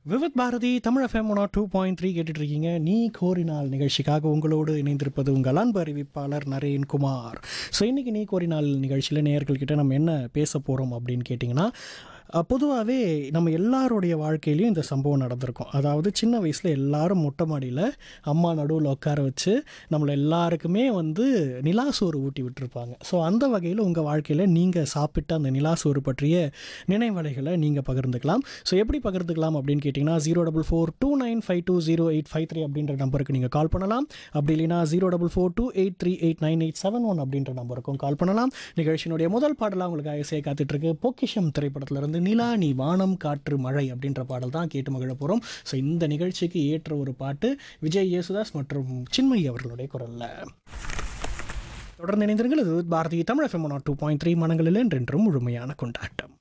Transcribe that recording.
Vividh Bharati Tamil FM one two point three கேட்டுட்டு இருக்கீங்க நீ கோரினால் நிகழ்ச்சிக்காக உங்களோடு இணைந்திருப்பது உங்கள் அன்பு அறிவிப்பாளர் நரேன் குமார் ஸோ இன்னைக்கு நீ கோரினால் நிகழ்ச்சியில் நேயர்கள்கிட்ட நம்ம என்ன பேச போகிறோம் அப்படின்னு கேட்டிங்கன்னா பொதுவாகவே நம்ம எல்லாருடைய வாழ்க்கையிலையும் இந்த சம்பவம் நடந்திருக்கும் அதாவது சின்ன வயசில் எல்லாரும் மொட்டை மாடியில் அம்மா நடுவில் உட்கார வச்சு நம்மளை எல்லாருக்குமே வந்து நிலாசோறு ஊட்டி விட்டுருப்பாங்க ஸோ அந்த வகையில் உங்கள் வாழ்க்கையில் நீங்கள் சாப்பிட்ட அந்த நிலாசோறு பற்றிய நினைவலைகளை நீங்கள் பகிர்ந்துக்கலாம் ஸோ எப்படி பகிர்ந்துக்கலாம் அப்படின்னு கேட்டிங்கன்னா zero double four two nine five two zero eight five three அப்படின்ற நம்பருக்கு நீங்கள் கால் பண்ணலாம் அப்படி இல்லைனா zero double four two eight three eight nine eight seven one அப்படின்ற நம்பருக்கும் கால் பண்ணலாம் நிகழ்ச்சியினுடைய முதல் பாடலாக உங்களுக்காக செய்ய காத்துட்ருக்கு பொக்கிஷம் திரைப்படத்திலிருந்து நிலா நீ வானம் காற்று மழை அப்படின்ற பாடல் தான் கேட்டு மகிழ போகிறோம் ஸோ இந்த நிகழ்ச்சிக்கு ஏற்ற ஒரு பாட்டு விஜய் யேசுதாஸ் மற்றும் சின்மயி அவர்களுடைய குரலில் தொடர்ந்து இணைந்திருங்கள் இது Bharatiya Tamil FM two point three மனங்களில் என்றென்றும் முழுமையான கொண்டாட்டம்